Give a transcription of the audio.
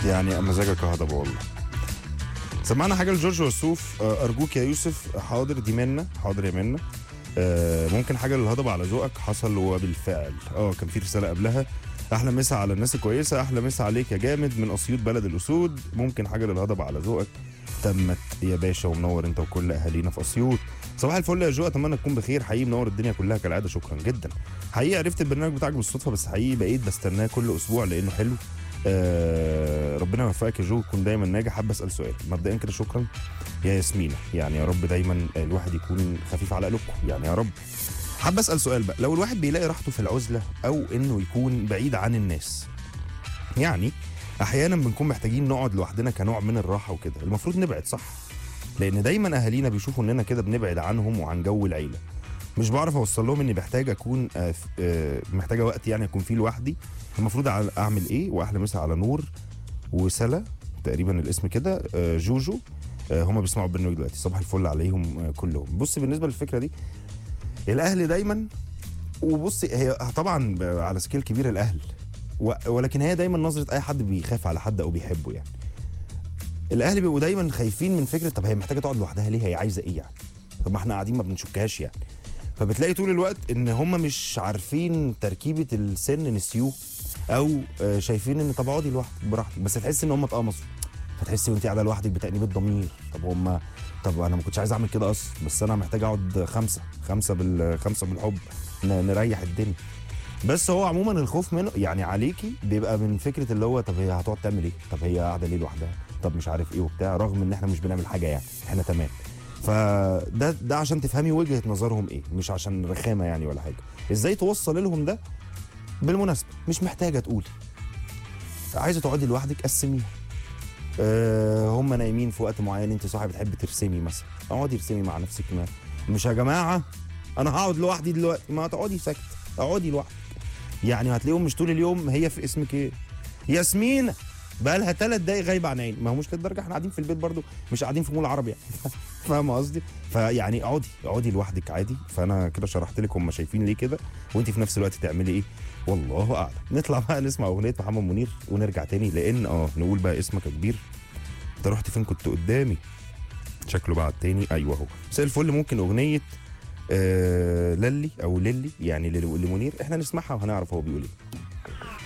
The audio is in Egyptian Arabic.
يعني مزاجك هضبه والله سمعنا حاجه لجورج وسوف آه، ارجوك يا يوسف حاضر دي منا حاضر يا منا آه، ممكن حاجه للهضبه على ذوقك حصل وبالفعل اه كان في رساله قبلها احلى مسا على الناس الكويسه احلى مسا عليك يا جامد من اسيوط بلد الاسود ممكن حاجه للهضبه على ذوقك تمت يا باشا ومنور انت وكل اهالينا في اسيوط صباح الفل يا جو اتمنى تكون بخير حقيقي منور الدنيا كلها كالعاده شكرا جدا حقيقي عرفت البرنامج بتاعك بالصدفه بس حقيقي بقيت بستناه كل اسبوع لانه حلو آه ربنا يوفقك يا جو تكون دايما ناجح حابب اسال سؤال مبدئيا كده شكرا يا ياسمينة يعني يا رب دايما الواحد يكون خفيف على قلوبكم يعني يا رب حابب اسال سؤال بقى لو الواحد بيلاقي راحته في العزله او انه يكون بعيد عن الناس يعني احيانا بنكون محتاجين نقعد لوحدنا كنوع من الراحه وكده المفروض نبعد صح لان دايما اهالينا بيشوفوا اننا كده بنبعد عنهم وعن جو العيله مش بعرف اوصل لهم اني محتاج اكون آه، ف- آه، محتاجه وقت يعني اكون فيه لوحدي المفروض أع- اعمل ايه واحلى مسا على نور وسلا تقريبا الاسم كده آه، جوجو آه، هما بيسمعوا البرنامج دلوقتي صباح الفل عليهم آه، كلهم بص بالنسبه للفكره دي الاهل دايما وبص هي طبعا ب- على سكيل كبير الاهل و- ولكن هي دايما نظره اي حد بيخاف على حد او بيحبه يعني الاهل بيبقوا دايما خايفين من فكره طب هي محتاجه تقعد لوحدها ليه هي عايزه ايه يعني طب ما احنا قاعدين ما بنشكهاش يعني فبتلاقي طول الوقت ان هم مش عارفين تركيبه السن نسيوه او آه، شايفين ان طب اقعدي لوحدك براحتك بس تحس ان هم اتقمصوا فتحسي وانت قاعده لوحدك بتأنيب الضمير طب هم طب انا ما كنتش عايز اعمل كده اصلا بس انا محتاج اقعد خمسه خمسه بال خمسه بالحب ن- نريح الدنيا بس هو عموما الخوف منه يعني عليكي بيبقى من فكره اللي هو طب هي هتقعد تعمل ايه؟ طب هي قاعده ليه لوحدها؟ طب مش عارف ايه وبتاع رغم ان احنا مش بنعمل حاجه يعني احنا تمام. فده ده عشان تفهمي وجهه نظرهم ايه مش عشان رخامه يعني ولا حاجه. ازاي توصل لهم ده؟ بالمناسبه مش محتاجه تقولي. عايزه تقعدي لوحدك قسميها. أه هم نايمين في وقت معين انت صاحي بتحبي ترسمي مثلا اقعدي ارسمي مع نفسك ما مش يا جماعه انا هقعد لوحدي دلوقتي ما تقعدي ساكت اقعدي لوحدك يعني هتلاقيهم مش طول اليوم هي في اسمك ايه ياسمين بقى لها ثلاث دقايق غايبه عن عيني ما هو مش للدرجه احنا قاعدين في البيت برضو مش قاعدين في مول عربي يعني فاهم قصدي فيعني اقعدي اقعدي لوحدك عادي فانا كده شرحت لك هم شايفين ليه كده وانت في نفس الوقت تعملي ايه والله اعلم نطلع بقى نسمع اغنيه محمد منير ونرجع تاني لان اه نقول بقى اسمك يا كبير انت رحت فين كنت قدامي شكله بعد تاني ايوه اهو مساء الفل ممكن اغنيه آه للي او للي يعني لل- لمنير احنا نسمعها وهنعرف هو بيقول ايه